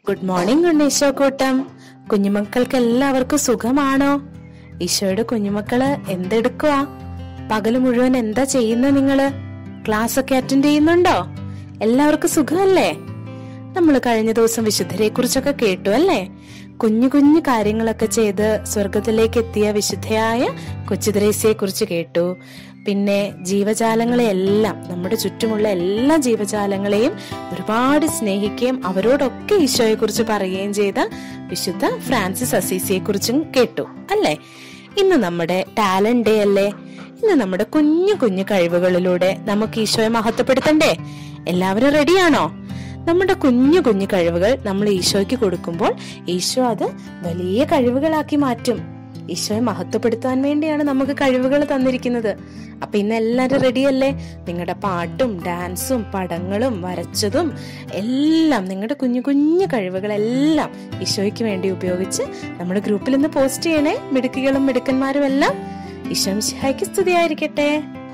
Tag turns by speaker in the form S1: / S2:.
S1: good morning ഉണ്ണീശോ കൂട്ടം കുഞ്ഞുമക്കൾക്ക് എല്ലാവർക്കും സുഖമാണോ ഈശോയുടെ കുഞ്ഞുമക്കള് എന്തെടുക്കുവാ പകല് മുഴുവൻ എന്താ ചെയ്യുന്ന നിങ്ങള് ക്ലാസ് ഒക്കെ അറ്റൻഡ് ചെയ്യുന്നുണ്ടോ എല്ലാവർക്കും സുഖമല്ലേ നമ്മൾ കഴിഞ്ഞ ദിവസം വിശുദ്ധരെ കുറിച്ചൊക്കെ കേട്ടു അല്ലേ കുഞ്ഞു കുഞ്ഞു കാര്യങ്ങളൊക്കെ ചെയ്ത് സ്വർഗത്തിലേക്ക് എത്തിയ വിശുദ്ധയായ കൊച്ചുദ്രേസ്യയെ കുറിച്ച് കേട്ടു പിന്നെ ജീവജാലങ്ങളെ എല്ലാം നമ്മുടെ ചുറ്റുമുള്ള എല്ലാ ജീവജാലങ്ങളെയും ഒരുപാട് സ്നേഹിക്കുകയും അവരോടൊക്കെ ഈശോയെ കുറിച്ച് പറയുകയും ചെയ്ത വിശുദ്ധ ഫ്രാൻസിസ് അസീസിയെ കുറിച്ചും കേട്ടു അല്ലേ ഇന്ന് നമ്മുടെ ടാലന്റ് ഡേ അല്ലേ ഇന്ന് നമ്മുടെ കുഞ്ഞു കുഞ്ഞു കഴിവുകളിലൂടെ നമുക്ക് ഈശോയെ മഹത്വപ്പെടുത്തണ്ടേ എല്ലാവരും റെഡിയാണോ നമ്മുടെ കുഞ്ഞു കുഞ്ഞു കഴിവുകൾ നമ്മൾ ഈശോയ്ക്ക് കൊടുക്കുമ്പോൾ ഈശോ അത് വലിയ കഴിവുകളാക്കി മാറ്റും ഈശോയെ മഹത്വപ്പെടുത്താൻ വേണ്ടിയാണ് നമുക്ക് കഴിവുകൾ തന്നിരിക്കുന്നത് അപ്പൊ ഇന്ന് എല്ലാരും റെഡിയല്ലേ നിങ്ങളുടെ പാട്ടും ഡാൻസും പടങ്ങളും വരച്ചതും എല്ലാം നിങ്ങളുടെ കുഞ്ഞു കുഞ്ഞു കഴിവുകളെല്ലാം ഈശോയ്ക്ക് വേണ്ടി ഉപയോഗിച്ച് നമ്മുടെ ഗ്രൂപ്പിൽ ഇന്ന് പോസ്റ്റ് ചെയ്യണേ മിടുക്കികളും മിടുക്കന്മാരും എല്ലാം ഈശോ മിശിഹായ്ക്ക് സ്തുതിയായിരിക്കട്ടെ